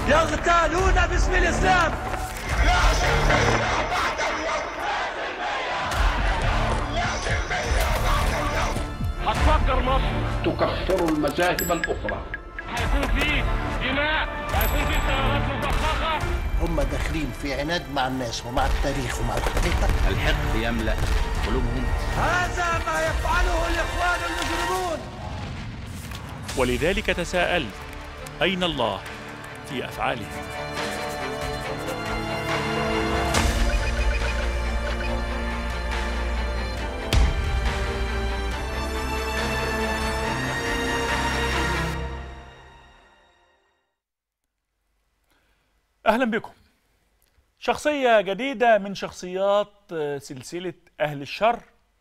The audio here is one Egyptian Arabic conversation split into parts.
يغتالون باسم الإسلام هتفكر مصر تكفر المذاهب الأخرى هيكون في دماء هيكون في سيارات مفخخه هم داخلين في عناد مع الناس ومع التاريخ ومع الحقيقة الحقد يملأ قلوبهم هذا ما يفعله الإخوان المجرمون ولذلك تساءلت أين الله في أفعاله أهلا بكم شخصية جديدة من شخصيات آه، سلسلة أهل الشر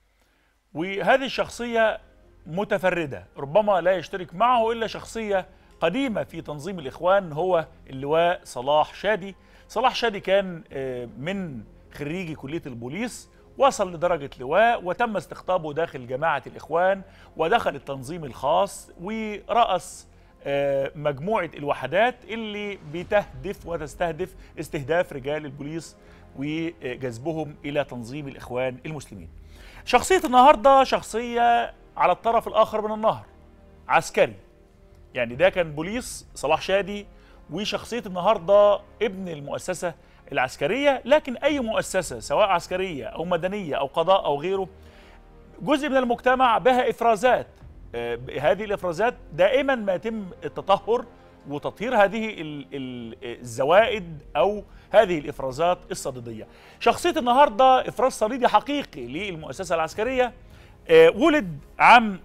وهذه الشخصية متفردة ربما لا يشترك معه إلا شخصية قديمة في تنظيم الإخوان هو اللواء صلاح شادي صلاح شادي كان آه، من خريجي كلية البوليس وصل لدرجة لواء وتم استقطابه داخل جماعة الإخوان ودخل التنظيم الخاص ورأس آه، مجموعة الوحدات اللي بتهدف وتستهدف استهداف رجال البوليس وجذبهم إلى تنظيم الإخوان المسلمين شخصية النهاردة شخصية على الطرف الآخر من النهر عسكري يعني ده كان بوليس صلاح شادي وشخصية النهاردة ابن المؤسسة العسكرية لكن أي مؤسسة سواء عسكرية أو مدنية أو قضاء أو غيره جزء من المجتمع بها إفرازات آه، هذه الإفرازات دائما ما يتم التطهر وتطهير هذه ال- ال- الزوائد أو هذه الإفرازات الصديدية شخصية النهاردة إفراز صليدي حقيقي للمؤسسة العسكرية آه، ولد عام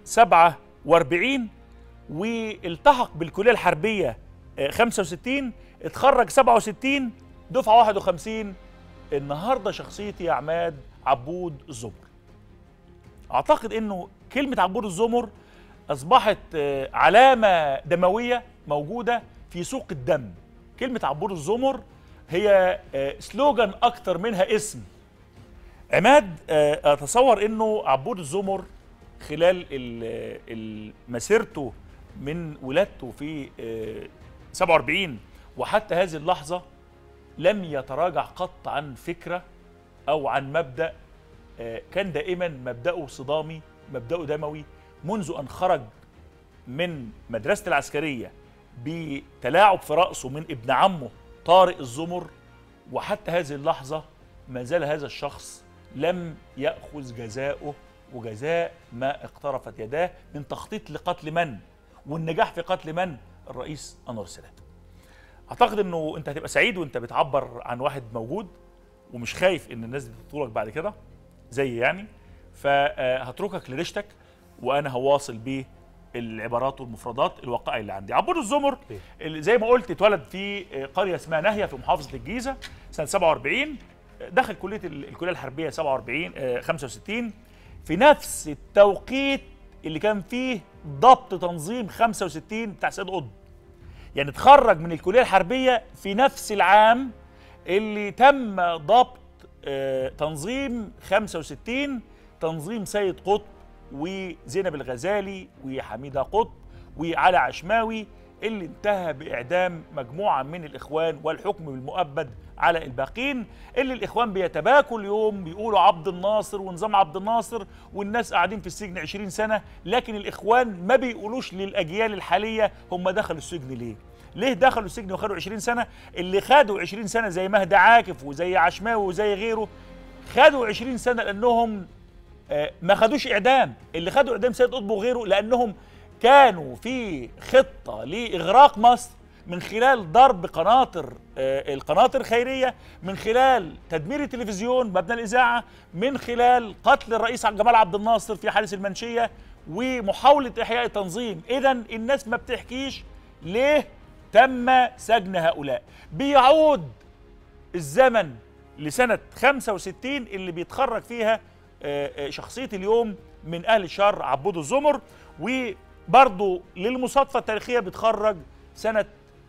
47 والتحق بالكليه الحربيه آه، 65 اتخرج 67 دفعه 51 النهارده شخصيتي يا عماد عبود الزمر اعتقد انه كلمه عبود الزمر اصبحت آه، علامه دمويه موجوده في سوق الدم كلمه عبود الزمر هي آه، سلوجان اكتر منها اسم عماد آه، اتصور انه عبود الزمر خلال ال- ال- مسيرته من ولادته في آه، 47 وحتى هذه اللحظه لم يتراجع قط عن فكره او عن مبدا آه، كان دائما مبداه صدامي مبداه دموي منذ ان خرج من مدرسه العسكريه بتلاعب في راسه من ابن عمه طارق الزمر وحتى هذه اللحظه ما زال هذا الشخص لم ياخذ جزاؤه وجزاء ما اقترفت يداه من تخطيط لقتل من والنجاح في قتل من الرئيس انور السادات اعتقد انه انت هتبقى سعيد وانت بتعبر عن واحد موجود ومش خايف ان الناس دي تطولك بعد كده زي يعني فهتركك لريشتك وانا هواصل بالعبارات والمفردات الواقعيه اللي عندي عبود الزمر اللي زي ما قلت اتولد في قريه اسمها ناهيه في محافظه الجيزه سنه 47 دخل كليه ال- الكليه الحربيه 47 آه، 65 في نفس التوقيت اللي كان فيه ضبط تنظيم 65 بتاع سيد قطب يعني اتخرج من الكليه الحربيه في نفس العام اللي تم ضبط آه، تنظيم 65 تنظيم سيد قطب وزينب الغزالي وحميده قطب وعلي عشماوي اللي انتهى باعدام مجموعه من الاخوان والحكم بالمؤبد على الباقين اللي الاخوان بيتباكوا اليوم بيقولوا عبد الناصر ونظام عبد الناصر والناس قاعدين في السجن 20 سنه لكن الاخوان ما بيقولوش للاجيال الحاليه هم دخلوا السجن ليه ليه دخلوا السجن وخدوا 20 سنه اللي خدوا 20 سنه زي مهدي عاكف وزي عشماوي وزي غيره خدوا 20 سنه لانهم آه، ما خدوش اعدام اللي خدوا اعدام سيد قطب وغيره لانهم كانوا في خطه لاغراق مصر من خلال ضرب قناطر آه، القناطر الخيريه من خلال تدمير التلفزيون مبنى الاذاعه من خلال قتل الرئيس جمال عبد الناصر في حادث المنشيه ومحاوله احياء التنظيم اذا الناس ما بتحكيش ليه تم سجن هؤلاء بيعود الزمن لسنة 65 اللي بيتخرج فيها آه، آه، شخصية اليوم من أهل الشر عبود الزمر وبرضه للمصادفة التاريخية بيتخرج سنة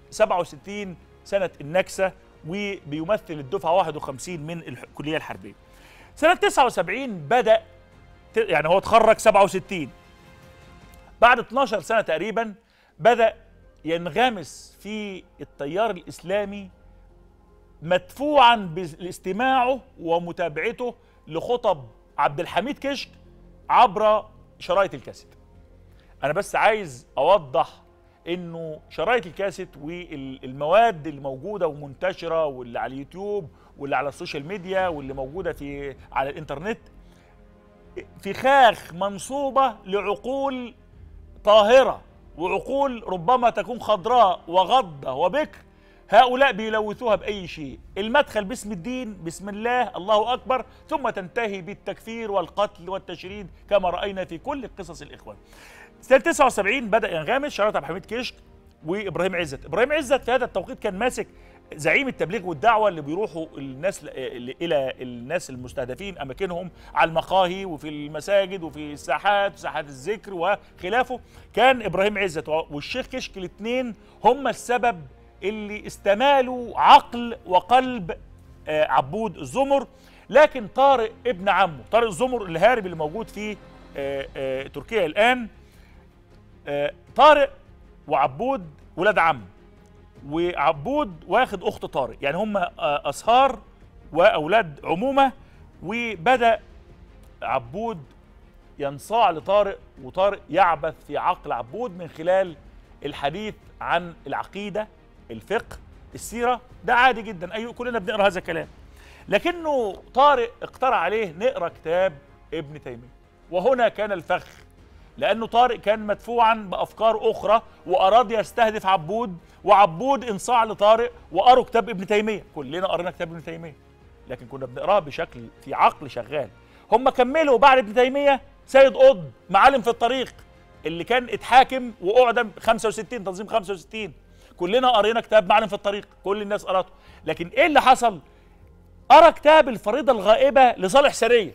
67 سنة النكسة وبيمثل الدفعة 51 من الكلية الحربية سنة 79 بدأ ت- يعني هو اتخرج 67 بعد 12 سنة تقريبا بدأ ينغمس في التيار الاسلامي مدفوعا باستماعه ومتابعته لخطب عبد الحميد كشك عبر شرايط الكاسيت انا بس عايز اوضح انه شرايط الكاسيت والمواد اللي موجوده ومنتشره واللي على اليوتيوب واللي على السوشيال ميديا واللي موجوده في على الانترنت فخاخ منصوبه لعقول طاهره وعقول ربما تكون خضراء وغضه وبكر هؤلاء بيلوثوها باي شيء المدخل باسم الدين بسم الله الله اكبر ثم تنتهي بالتكفير والقتل والتشريد كما راينا في كل قصص الاخوان سنه 79 بدا ينغمس شرارة عبد الحميد كشك وابراهيم عزت ابراهيم عزت في هذا التوقيت كان ماسك زعيم التبليغ والدعوه اللي بيروحوا الناس ل- الى الناس المستهدفين اماكنهم على المقاهي وفي المساجد وفي الساحات وساحات الذكر وخلافه كان ابراهيم عزت والشيخ كشك الاثنين هم السبب اللي استمالوا عقل وقلب آه، عبود الزمر لكن طارق ابن عمه طارق الزمر الهارب اللي موجود في آه، آه، تركيا الان آه، طارق وعبود ولاد عم وعبود واخد اخت طارق يعني هم آه، اصهار واولاد عمومه وبدا عبود ينصاع لطارق وطارق يعبث في عقل عبود من خلال الحديث عن العقيده الفقه السيره ده عادي جدا اي كلنا بنقرا هذا الكلام لكنه طارق اقترح عليه نقرا كتاب ابن تيميه وهنا كان الفخ لانه طارق كان مدفوعا بافكار اخرى واراد يستهدف عبود وعبود انصاع لطارق وقروا كتاب ابن تيميه كلنا قرينا كتاب ابن تيميه لكن كنا بنقراه بشكل في عقل شغال هم كملوا بعد ابن تيميه سيد قطب معالم في الطريق اللي كان اتحاكم واعدم 65 تنظيم 65 كلنا قرينا كتاب معالم في الطريق كل الناس قراته لكن ايه اللي حصل قرا كتاب الفريضه الغائبه لصالح سريه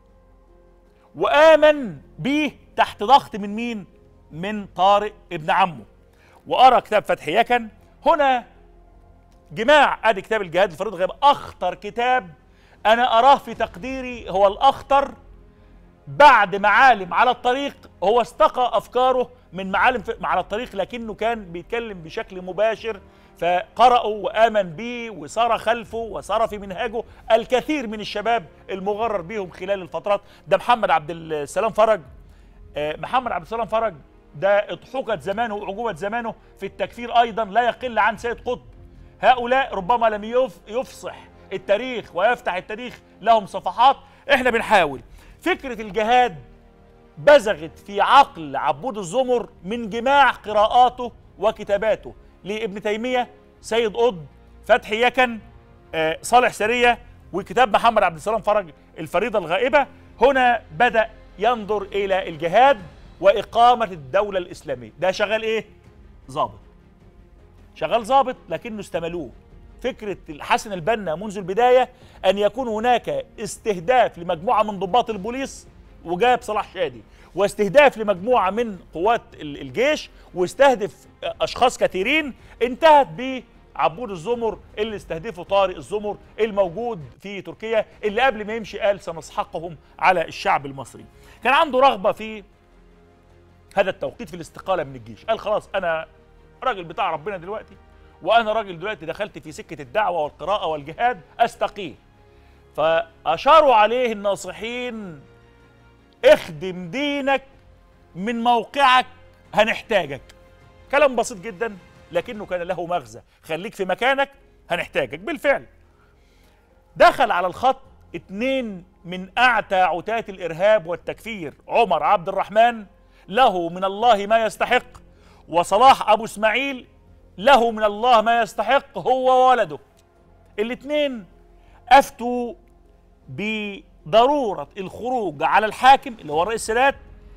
وآمن به تحت ضغط من مين؟ من طارق ابن عمه وقرأ كتاب فتح يكن هنا جماع ادي كتاب الجهاد الفريض غيب اخطر كتاب انا اراه في تقديري هو الاخطر بعد معالم على الطريق هو استقى افكاره من معالم في على الطريق لكنه كان بيتكلم بشكل مباشر فقرأوا وآمن به وسار خلفه وسار في منهاجه الكثير من الشباب المغرر بهم خلال الفترات ده محمد عبد السلام فرج آه، محمد عبد السلام فرج ده اضحوكة زمانه وعجوبة زمانه في التكفير أيضا لا يقل عن سيد قطب هؤلاء ربما لم يف يفصح التاريخ ويفتح التاريخ لهم صفحات احنا بنحاول فكرة الجهاد بزغت في عقل عبود الزمر من جماع قراءاته وكتاباته لابن تيمية سيد قطب فتحي يكن آه، صالح سرية وكتاب محمد عبد السلام فرج الفريضة الغائبة هنا بدأ ينظر إلى الجهاد وإقامة الدولة الإسلامية ده شغال إيه؟ ظابط شغال ظابط لكنه استملوه فكرة حسن البنا منذ البداية أن يكون هناك استهداف لمجموعة من ضباط البوليس وجاب صلاح شادي واستهداف لمجموعة من قوات ال- الجيش واستهدف أشخاص كثيرين انتهت بعبود الزمر اللي استهدفه طارق الزمر الموجود في تركيا اللي قبل ما يمشي قال سنسحقهم على الشعب المصري كان عنده رغبة في هذا التوقيت في الاستقالة من الجيش قال خلاص أنا راجل بتاع ربنا دلوقتي وانا راجل دلوقتي دخلت في سكه الدعوه والقراءه والجهاد استقيل فاشاروا عليه الناصحين اخدم دينك من موقعك هنحتاجك كلام بسيط جدا لكنه كان له مغزى خليك في مكانك هنحتاجك بالفعل دخل على الخط اتنين من اعتى عتاة الارهاب والتكفير عمر عبد الرحمن له من الله ما يستحق وصلاح ابو اسماعيل له من الله ما يستحق هو وولده الاثنين افتوا بضروره الخروج على الحاكم اللي هو الرئيس السادات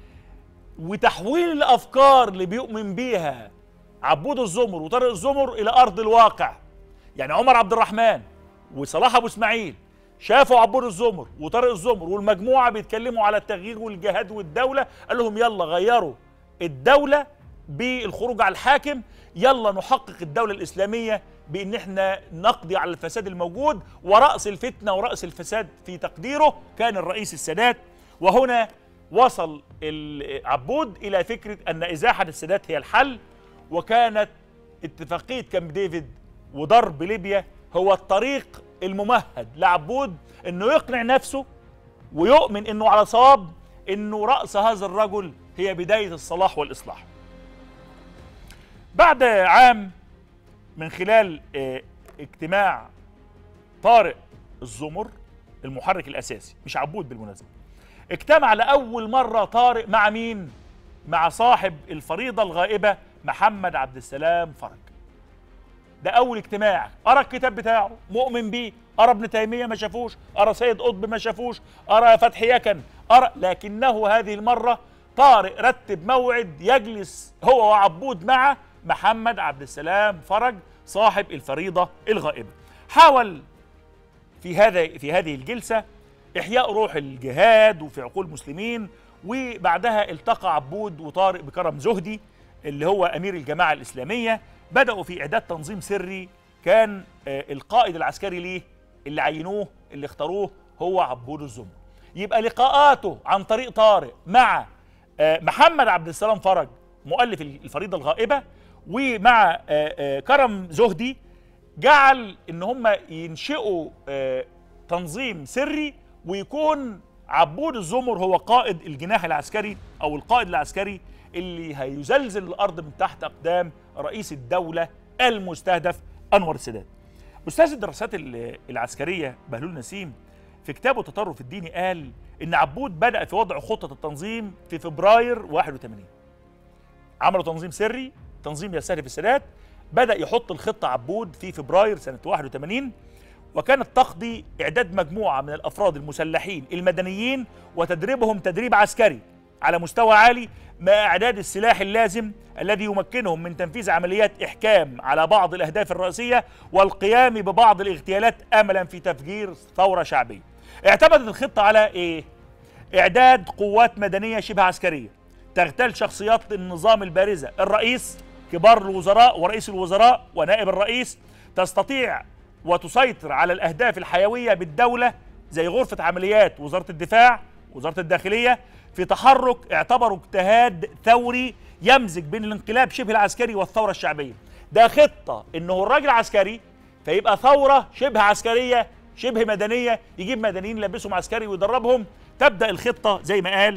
وتحويل الافكار اللي بيؤمن بيها عبود الزمر وطارق الزمر الى ارض الواقع يعني عمر عبد الرحمن وصلاح ابو اسماعيل شافوا عبود الزمر وطارق الزمر والمجموعه بيتكلموا على التغيير والجهاد والدوله قال لهم يلا غيروا الدوله بالخروج على الحاكم يلا نحقق الدوله الاسلاميه بان احنا نقضي على الفساد الموجود وراس الفتنه وراس الفساد في تقديره كان الرئيس السادات وهنا وصل ال- عبود الى فكره ان ازاحه السادات هي الحل وكانت اتفاقيه كامب ديفيد وضرب ليبيا هو الطريق الممهد لعبود انه يقنع نفسه ويؤمن انه على صواب انه راس هذا الرجل هي بدايه الصلاح والاصلاح. بعد عام من خلال آه، اجتماع طارق الزمر المحرك الاساسي مش عبود بالمناسبه اجتمع لاول مره طارق مع مين مع صاحب الفريضه الغائبه محمد عبد السلام فرج ده اول اجتماع قرا الكتاب بتاعه مؤمن بيه قرا ابن تيميه ما شافوش قرا سيد قطب ما شافوش قرا فتحي يكن قرا لكنه هذه المره طارق رتب موعد يجلس هو وعبود مع محمد عبد السلام فرج صاحب الفريضه الغائبه حاول في هذا في هذه الجلسه احياء روح الجهاد وفي عقول المسلمين وبعدها التقى عبود وطارق بكرم زهدي اللي هو امير الجماعه الاسلاميه بداوا في اعداد تنظيم سري كان آه، القائد العسكري ليه اللي عينوه اللي اختاروه هو عبود الزمر يبقى لقاءاته عن طريق طارق مع آه، محمد عبد السلام فرج مؤلف الفريضه الغائبه ومع آه، آه، كرم زهدي جعل ان هم ينشئوا آه، تنظيم سري ويكون عبود الزمر هو قائد الجناح العسكري او القائد العسكري اللي هيزلزل الارض من تحت اقدام رئيس الدوله المستهدف انور السادات. استاذ الدراسات ال- العسكريه بهلول نسيم في كتابه تطرف الديني قال ان عبود بدا في وضع خطه التنظيم في فبراير 81 عملوا تنظيم سري تنظيم يستهدف السادات بدا يحط الخطه عبود في فبراير سنه 81 وكانت تقضي اعداد مجموعه من الافراد المسلحين المدنيين وتدريبهم تدريب عسكري على مستوى عالي مع اعداد السلاح اللازم الذي يمكنهم من تنفيذ عمليات احكام على بعض الاهداف الرئيسيه والقيام ببعض الاغتيالات املا في تفجير ثوره شعبيه. اعتمدت الخطه على ايه؟ اعداد قوات مدنيه شبه عسكريه تغتال شخصيات النظام البارزه الرئيس كبار الوزراء ورئيس الوزراء ونائب الرئيس تستطيع وتسيطر على الاهداف الحيويه بالدوله زي غرفه عمليات وزاره الدفاع وزاره الداخليه في تحرك اعتبروا اجتهاد ثوري يمزج بين الانقلاب شبه العسكري والثوره الشعبيه ده خطه انه الراجل عسكري فيبقى ثوره شبه عسكريه شبه مدنيه يجيب مدنيين يلبسهم عسكري ويدربهم تبدا الخطه زي ما قال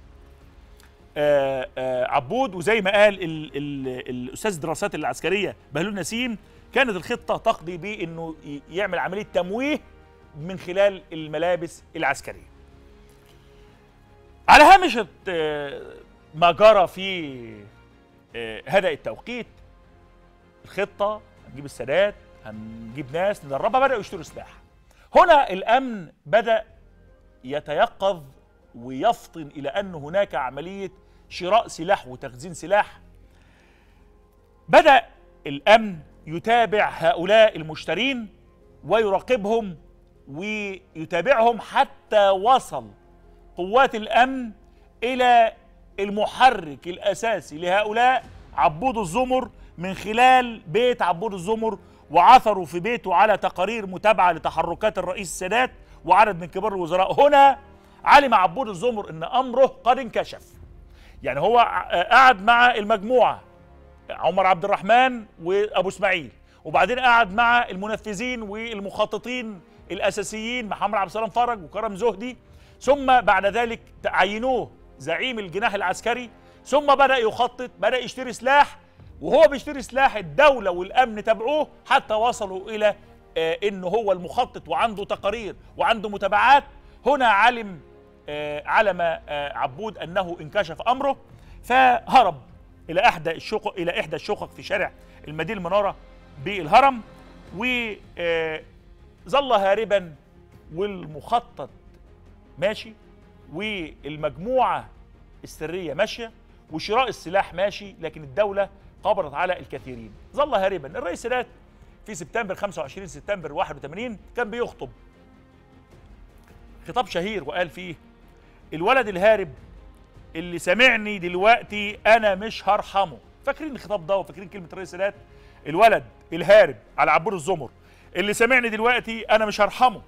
آه، آه، عبود وزي ما قال ال ال الاستاذ الدراسات العسكريه بهلول نسيم كانت الخطه تقضي بانه ي- يعمل عمليه تمويه من خلال الملابس العسكريه. على هامش آه، ما جرى في آه، هذا التوقيت الخطه هنجيب السادات هنجيب ناس ندربها بداوا يشتروا سلاح. هنا الامن بدا يتيقظ ويفطن الى ان هناك عمليه شراء سلاح وتخزين سلاح بدا الامن يتابع هؤلاء المشترين ويراقبهم ويتابعهم حتى وصل قوات الامن الى المحرك الاساسي لهؤلاء عبود الزمر من خلال بيت عبود الزمر وعثروا في بيته على تقارير متابعه لتحركات الرئيس السادات وعدد من كبار الوزراء هنا علم عبود الزمر ان امره قد انكشف يعني هو ع- قعد مع المجموعه عمر عبد الرحمن وابو اسماعيل وبعدين قعد مع المنفذين والمخططين الاساسيين محمد عبد السلام فرج وكرم زهدي ثم بعد ذلك عينوه زعيم الجناح العسكري ثم بدا يخطط بدا يشتري سلاح وهو بيشتري سلاح الدوله والامن تابعوه حتى وصلوا الى آه، انه هو المخطط وعنده تقارير وعنده متابعات هنا علم آه، علم آه، عبود انه انكشف امره فهرب الى احدى الشقق الى احدى الشقق في شارع المدينه المناره بالهرم وظل هاربا والمخطط ماشي والمجموعه السريه ماشيه وشراء السلاح ماشي لكن الدوله قبضت على الكثيرين ظل هاربا الرئيس السادات في سبتمبر 25 سبتمبر 81 كان بيخطب خطاب شهير وقال فيه الولد الهارب اللي سامعني دلوقتي انا مش هرحمه فاكرين الخطاب ده وفاكرين كلمه الرئيس السادات الولد الهارب على عبور الزمر اللي سامعني دلوقتي انا مش هرحمه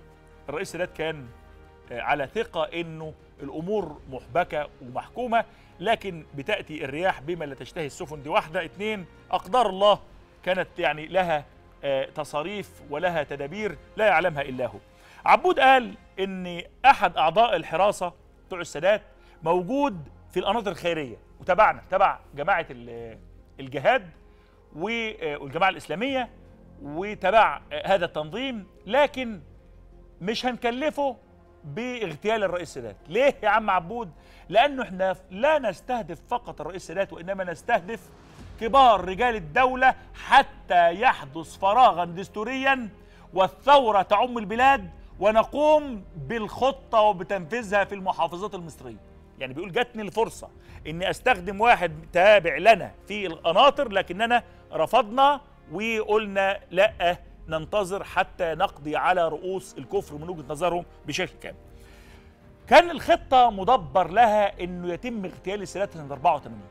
الرئيس السادات كان آه، على ثقه انه الامور محبكه ومحكومه لكن بتاتي الرياح بما لا تشتهي السفن دي واحده اثنين اقدار الله كانت يعني لها آه، تصاريف ولها تدابير لا يعلمها الا هو. عبود قال ان احد اعضاء الحراسه بتوع السادات موجود في القناطر الخيريه وتبعنا تبع جماعه ال- الجهاد و- والجماعه الاسلاميه وتبع هذا التنظيم لكن مش هنكلفه باغتيال الرئيس السادات ليه يا عم عبود لانه احنا لا نستهدف فقط الرئيس السادات وانما نستهدف كبار رجال الدوله حتى يحدث فراغا دستوريا والثوره تعم البلاد ونقوم بالخطه وبتنفيذها في المحافظات المصريه يعني بيقول جاتني الفرصه اني استخدم واحد تابع لنا في القناطر لكننا رفضنا وقلنا لا ننتظر حتى نقضي على رؤوس الكفر من وجهه نظرهم بشكل كامل. كان الخطه مدبر لها انه يتم اغتيال السادات سنه 84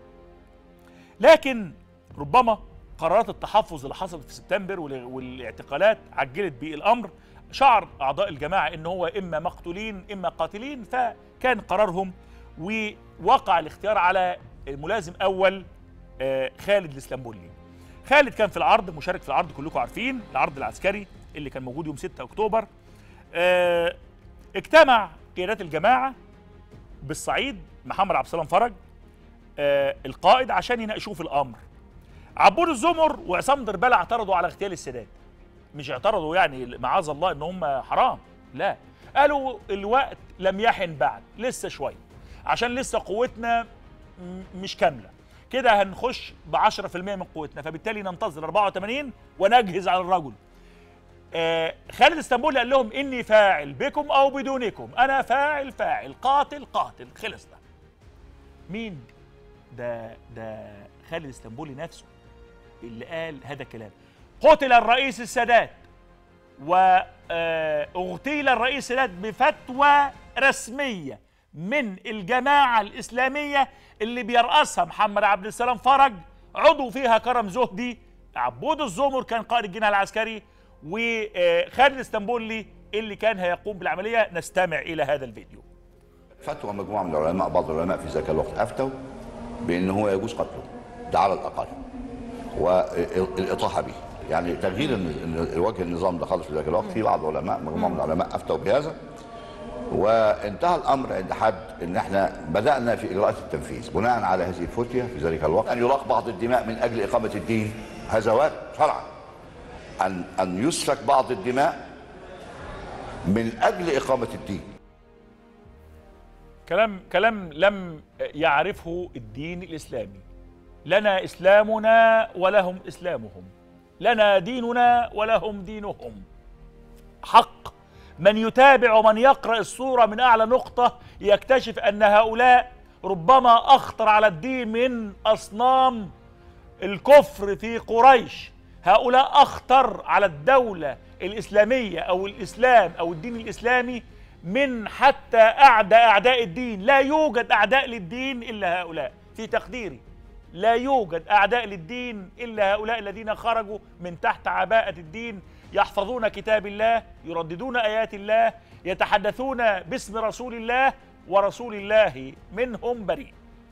لكن ربما قرارات التحفظ اللي حصلت في سبتمبر وال- والاعتقالات عجلت بالامر شعر اعضاء الجماعه ان هو اما مقتولين اما قاتلين فكان قرارهم ووقع الاختيار على ملازم اول آه، خالد الاسلامبولي خالد كان في العرض مشارك في العرض كلكم عارفين العرض العسكري اللي كان موجود يوم 6 اكتوبر آه، اجتمع قيادات الجماعه بالصعيد محمد عبد السلام فرج آه، القائد عشان يناقشوه في الامر عبود الزمر وعصام دربالة اعترضوا على اغتيال السادات مش اعترضوا يعني معاذ الله ان هم حرام لا قالوا الوقت لم يحن بعد لسه شويه عشان لسه قوتنا م- مش كامله كده هنخش ب 10% من قوتنا فبالتالي ننتظر 84 ونجهز على الرجل آه خالد اسطنبول قال لهم اني فاعل بكم او بدونكم انا فاعل فاعل قاتل قاتل خلصنا مين ده ده خالد اسطنبولي نفسه اللي قال هذا الكلام قتل الرئيس السادات واغتيل الرئيس السادات بفتوى رسميه من الجماعه الاسلاميه اللي بيرأسها محمد عبد السلام فرج عضو فيها كرم زهدي عبود الزمر كان قائد الجناح العسكري وخالد اسطنبولي اللي كان هيقوم بالعمليه نستمع الى هذا الفيديو فتوى مجموعه من العلماء بعض العلماء في ذاك الوقت افتوا بان هو يجوز قتله ده على الاقل والاطاحه به يعني تغيير ال- ال- وجه النظام ده خالص في ذاك الوقت في بعض العلماء مجموعه من العلماء افتوا بهذا وانتهى الامر عند حد ان احنا بدانا في اجراءات التنفيذ بناء على هذه الفتيه في ذلك الوقت ان يراق بعض الدماء من اجل اقامه الدين هذا وارد شرعا ان ان يسفك بعض الدماء من اجل اقامه الدين كلام كلام لم يعرفه الدين الاسلامي لنا اسلامنا ولهم اسلامهم لنا ديننا ولهم دينهم حق من يتابع ومن يقرا الصوره من اعلى نقطه يكتشف ان هؤلاء ربما اخطر على الدين من اصنام الكفر في قريش هؤلاء اخطر على الدوله الاسلاميه او الاسلام او الدين الاسلامي من حتى اعدى اعداء الدين لا يوجد اعداء للدين الا هؤلاء في تقديري لا يوجد اعداء للدين الا هؤلاء الذين خرجوا من تحت عباءه الدين يحفظون كتاب الله يرددون ايات الله يتحدثون باسم رسول الله ورسول الله منهم بريء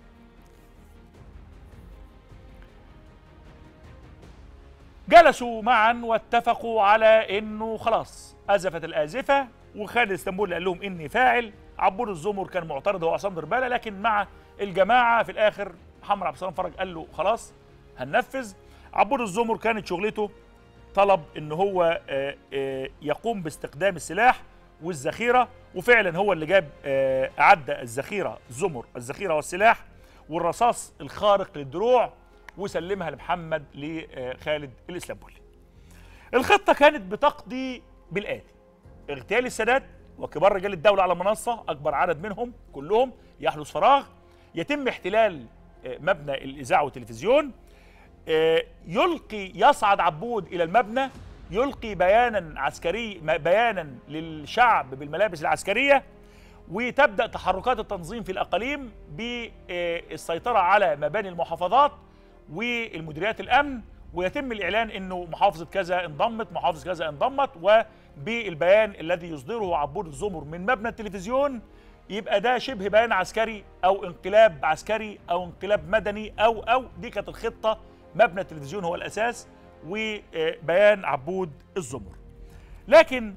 جلسوا معا واتفقوا على انه خلاص ازفت الازفه وخالد اسطنبول قال لهم اني فاعل عبور الزمر كان معترض هو عصام درباله لكن مع الجماعه في الاخر محمد عبد السلام فرج قال له خلاص هننفذ عبور الزمر كانت شغلته طلب ان هو آه، آه، يقوم باستخدام السلاح والذخيره وفعلا هو اللي جاب آه، اعد الذخيره زمر الذخيره والسلاح والرصاص الخارق للدروع وسلمها لمحمد لخالد الاسلامبولي. الخطه كانت بتقضي بالاتي اغتيال السادات وكبار رجال الدوله على منصه اكبر عدد منهم كلهم يحدث فراغ يتم احتلال آه، مبنى الاذاعه والتلفزيون آه، يلقي يصعد عبود الى المبنى يلقي بيانا عسكري م- بيانا للشعب بالملابس العسكريه وتبدا تحركات التنظيم في الاقاليم بالسيطره على مباني المحافظات والمديريات الامن ويتم الاعلان انه محافظه كذا انضمت محافظه كذا انضمت وبالبيان الذي يصدره عبود الزمر من مبنى التلفزيون يبقى ده شبه بيان عسكري او انقلاب عسكري او انقلاب مدني او او دي كانت الخطه مبنى التلفزيون هو الاساس وبيان عبود الزمر لكن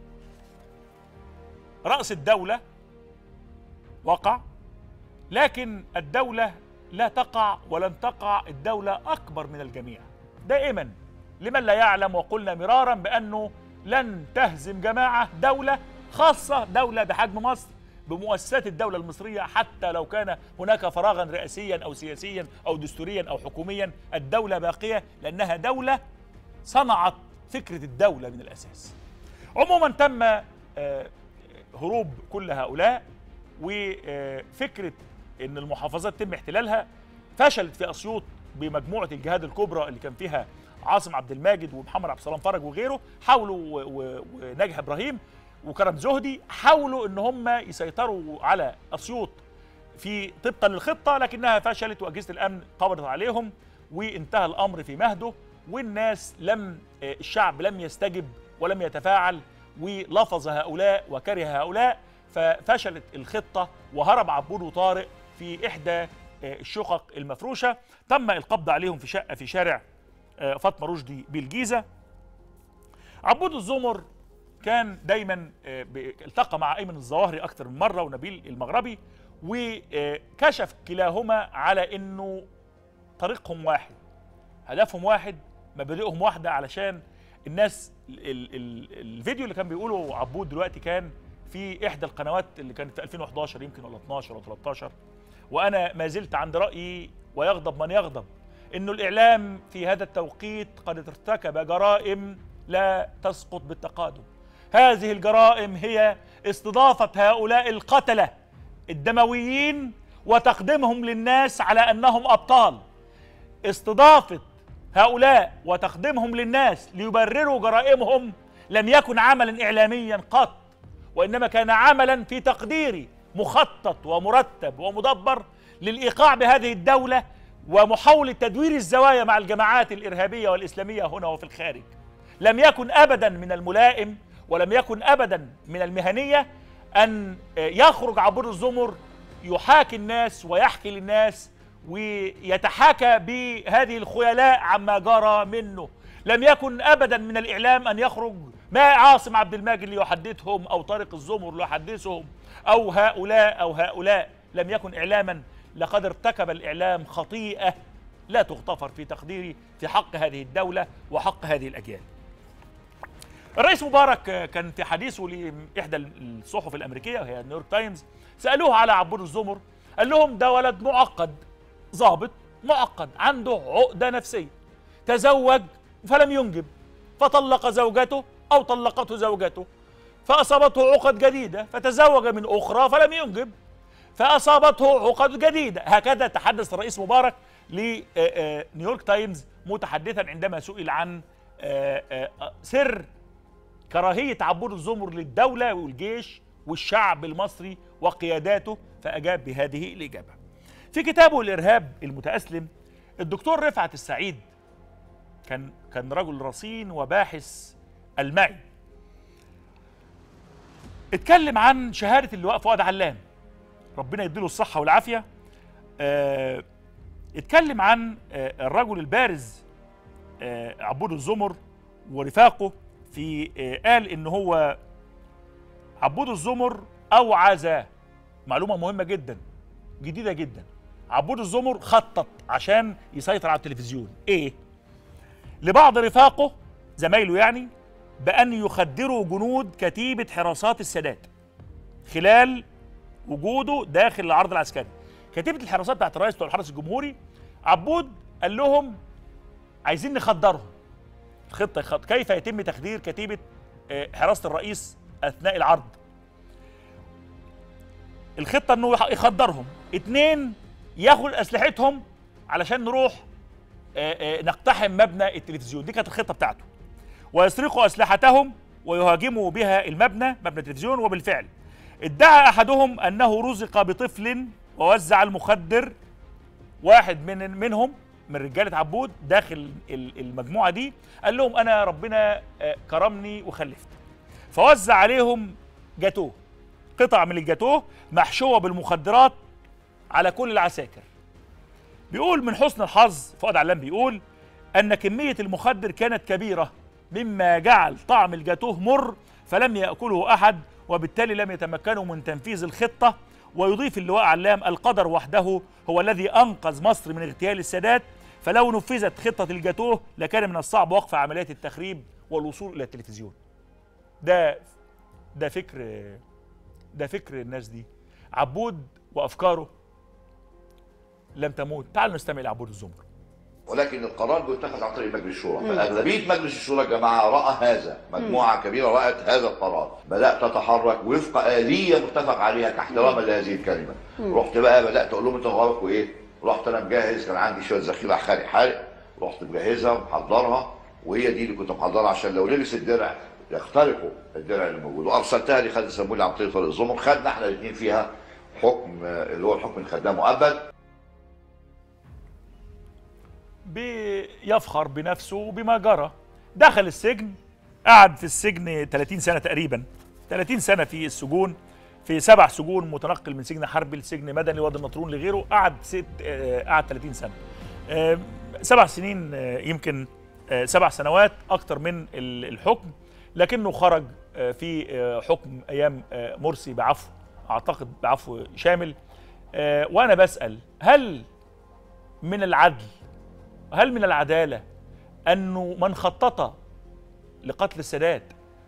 راس الدوله وقع لكن الدوله لا تقع ولن تقع الدوله اكبر من الجميع دائما لمن لا يعلم وقلنا مرارا بانه لن تهزم جماعه دوله خاصه دوله بحجم مصر بمؤسسات الدوله المصريه حتى لو كان هناك فراغا رئاسيا او سياسيا او دستوريا او حكوميا الدوله باقيه لانها دوله صنعت فكره الدوله من الاساس. عموما تم آه، هروب كل هؤلاء وفكره ان المحافظات تم احتلالها فشلت في اسيوط بمجموعه الجهاد الكبرى اللي كان فيها عاصم عبد الماجد ومحمد عبد السلام فرج وغيره حاولوا و- و- وناجح ابراهيم وكرم زهدي حاولوا ان هم يسيطروا على اسيوط في طبقا للخطه لكنها فشلت واجهزه الامن قبضت عليهم وانتهى الامر في مهده والناس لم آه، الشعب لم يستجب ولم يتفاعل ولفظ هؤلاء وكره هؤلاء ففشلت الخطه وهرب عبود وطارق في احدى آه، الشقق المفروشه تم القبض عليهم في شقه في شارع آه، فاطمه رشدي بالجيزه عبود الزمر كان دايما آه، ب- التقى مع ايمن الظواهري اكثر من مره ونبيل المغربي وكشف كلاهما على انه طريقهم واحد هدفهم واحد مبادئهم واحده علشان الناس ال ال ال الفيديو اللي كان بيقوله عبود دلوقتي كان في احدى القنوات اللي كانت في 2011 يمكن ولا 12 ولا 13 وانا ما زلت عند رايي ويغضب من يغضب انه الاعلام في هذا التوقيت قد ارتكب جرائم لا تسقط بالتقادم هذه الجرائم هي استضافه هؤلاء القتله الدمويين وتقديمهم للناس على انهم ابطال استضافه هؤلاء وتقديمهم للناس ليبرروا جرائمهم لم يكن عملا اعلاميا قط وانما كان عملا في تقديري مخطط ومرتب ومدبر للايقاع بهذه الدوله ومحاوله تدوير الزوايا مع الجماعات الارهابيه والاسلاميه هنا وفي الخارج لم يكن ابدا من الملائم ولم يكن ابدا من المهنيه ان يخرج عبر الزمر يحاكي الناس ويحكي للناس ويتحاكى بهذه الخيلاء عما جرى منه لم يكن ابدا من الاعلام ان يخرج ما عاصم عبد الماجد ليحدثهم او طارق الزمر ليحدثهم او هؤلاء او هؤلاء لم يكن اعلاما لقد ارتكب الاعلام خطيئه لا تغتفر في تقديري في حق هذه الدوله وحق هذه الاجيال الرئيس مبارك كان في حديثه لاحدى الصحف الامريكيه وهي نيويورك تايمز سالوه على عبود الزمر قال لهم ده ولد معقد ضابط معقد عنده عقده نفسيه تزوج فلم ينجب فطلق زوجته او طلقته زوجته فاصابته عقد جديده فتزوج من اخرى فلم ينجب فاصابته عقد جديده هكذا تحدث الرئيس مبارك لنيويورك تايمز متحدثا عندما سئل عن آه، آه، سر كراهيه عبود الزمر للدوله والجيش والشعب المصري وقياداته فاجاب بهذه الاجابه. في كتابه الارهاب المتاسلم الدكتور رفعت السعيد كان كان رجل رصين وباحث المعي اتكلم عن شهاده اللواء فؤاد علام ربنا يديله الصحه والعافيه آه، اتكلم عن آه، الرجل البارز آه، عبود الزمر ورفاقه في آه، قال ان هو عبود الزمر اوعز معلومه مهمه جدا جديده جدا عبود الزمر خطط عشان يسيطر على التلفزيون ايه لبعض رفاقه زمايله يعني بان يخدروا جنود كتيبه حراسات السادات خلال وجوده داخل العرض العسكري كتيبه الحراسات بتاعت الرئيس بتوع الحرس الجمهوري عبود قال لهم عايزين نخدرهم الخطه يخط... كيف يتم تخدير كتيبه آه، حراسه الرئيس اثناء العرض الخطه انه يح- يخدرهم اتنين ياخد اسلحتهم علشان نروح آه، آه، نقتحم مبنى التلفزيون دي كانت الخطه بتاعته ويسرقوا اسلحتهم ويهاجموا بها المبنى مبنى التلفزيون وبالفعل ادعى احدهم انه رزق بطفل ووزع المخدر واحد من منهم من رجاله عبود داخل ال- المجموعه دي قال لهم انا ربنا آه، كرمني وخلفت فوزع عليهم جاتوه قطع من الجاتوه محشوه بالمخدرات على كل العساكر بيقول من حسن الحظ فؤاد علام بيقول ان كميه المخدر كانت كبيره مما جعل طعم الجاتوه مر فلم ياكله احد وبالتالي لم يتمكنوا من تنفيذ الخطه ويضيف اللواء علام القدر وحده هو الذي انقذ مصر من اغتيال السادات فلو نفذت خطه الجاتوه لكان من الصعب وقف عمليات التخريب والوصول الى التلفزيون ده ده فكر ده فكر الناس دي عبود وافكاره لم تموت تعالوا نستمع لعبود الزمر ولكن القرار بيتخذ عن طريق مجلس الشورى فاغلبيه مجلس الشورى يا جماعه راى هذا مجموعه كبيره رات هذا القرار بدات تتحرك وفق اليه متفق عليها كاحتراما لهذه الكلمه رحت بقى بدات اقول لهم انتوا غلطكم ايه رحت انا مجهز كان عندي شويه ذخيره حارق حارق رحت مجهزها ومحضرها وهي دي اللي كنت محضرها عشان لو لبس الدرع يخترقوا الدرع اللي موجود وارسلتها لخالد سمولي عن طريق طارق الزمر خدنا احنا الاثنين فيها حكم آه، اللي هو الحكم الخدام مؤبد بيفخر بنفسه وبما جرى دخل السجن قعد في السجن 30 سنة تقريبا 30 سنة في السجون في سبع سجون متنقل من سجن حربي لسجن مدني وادي النطرون لغيره قعد ست آه، قعد 30 سنة آه، سبع سنين آه، يمكن آه، سبع سنوات أكتر من ال- الحكم لكنه خرج آه، في آه، حكم أيام آه، مرسي بعفو أعتقد بعفو شامل آه، وأنا بسأل هل من العدل هل من العدالة أنه من خطط لقتل السادات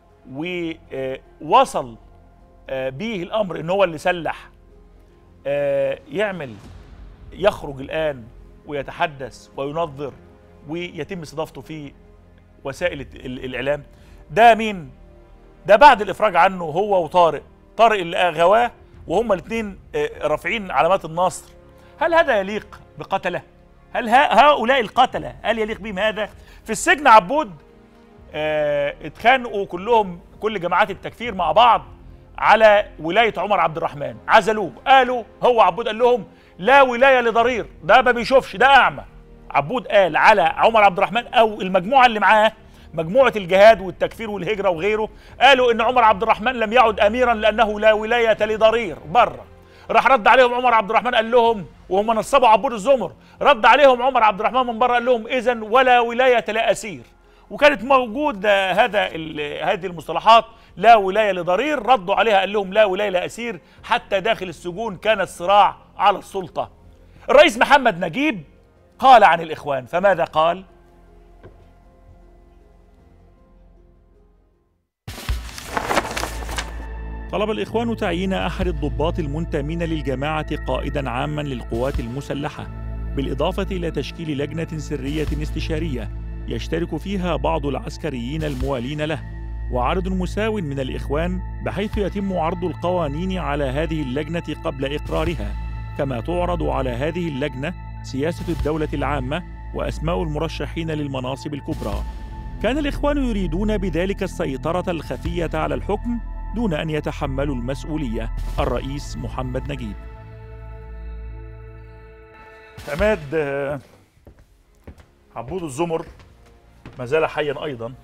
ووصل به الأمر أنه هو اللي سلح آه، يعمل يخرج الآن ويتحدث وينظر ويتم استضافته في وسائل ال- ال- الإعلام ده مين؟ ده بعد الإفراج عنه هو وطارق طارق اللي غواه وهما الاثنين رافعين علامات النصر هل هذا يليق بقتله؟ هل ها- هؤلاء القتلة هل يليق بهم هذا؟ في السجن عبود آه، اتخانقوا كلهم كل جماعات التكفير مع بعض على ولاية عمر عبد الرحمن عزلوه قالوا هو عبود قال لهم لا ولاية لضرير ده ما بيشوفش ده أعمى عبود قال على عمر عبد الرحمن أو المجموعة اللي معاه مجموعة الجهاد والتكفير والهجرة وغيره قالوا إن عمر عبد الرحمن لم يعد أميرا لأنه لا ولاية لضرير بره راح رد عليهم عمر عبد الرحمن قال لهم وهم نصبوا عبود الزمر رد عليهم عمر عبد الرحمن من بره قال لهم إذا ولا ولاية لأسير وكانت موجود آه، هذا ال- هذه المصطلحات لا ولايه لضرير ردوا عليها قال لهم لا ولايه لاسير حتى داخل السجون كان الصراع على السلطه الرئيس محمد نجيب قال عن الاخوان فماذا قال طلب الإخوان تعيين أحد الضباط المنتمين للجماعة قائدا عاما للقوات المسلحة بالإضافة إلى تشكيل لجنة سرية استشارية يشترك فيها بعض العسكريين الموالين له وعدد مساو من الإخوان بحيث يتم عرض القوانين على هذه اللجنة قبل إقرارها كما تعرض على هذه اللجنة سياسة الدولة العامة وأسماء المرشحين للمناصب الكبرى كان الإخوان يريدون بذلك السيطرة الخفية على الحكم دون أن يتحملوا المسؤولية الرئيس محمد نجيب عماد آه، عبود الزمر ما زال حيا أيضا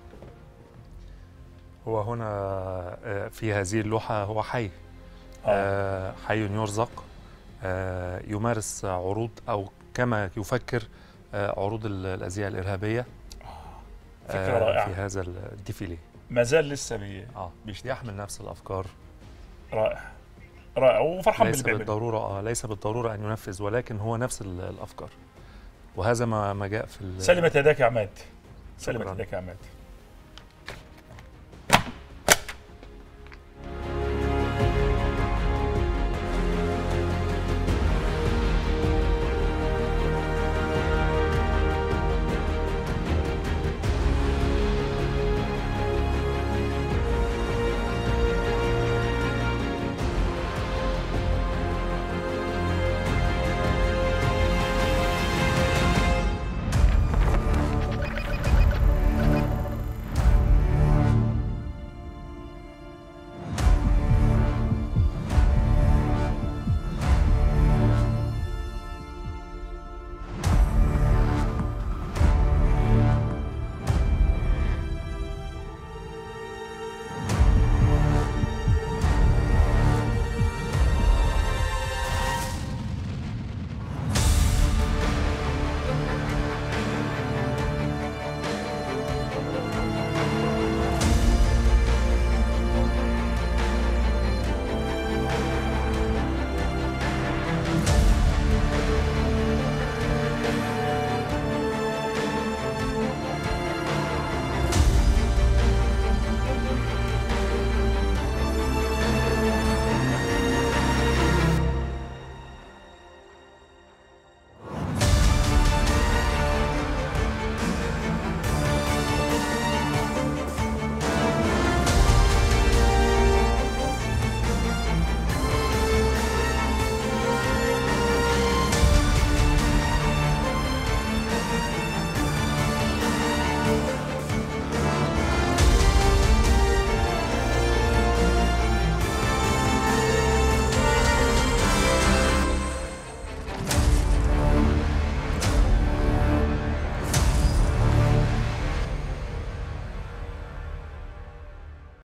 هو هنا آه، في هذه اللوحة هو حي آه، حي يرزق آه، يمارس عروض أو كما يفكر آه، عروض ال- الأزياء الإرهابية فكرة آه، رائعة. في هذا الديفيلي ما زال لسه بي... اه بيشتغل. يحمل نفس الأفكار رائع رائع وفرحان ليس باللي بيعمله بالضرورة آه ليس بالضرورة أن ينفذ ولكن هو نفس ال- الأفكار وهذا ما ما جاء في ال- سلمت يداك يا عماد سلمت شكراً. يداك يا عماد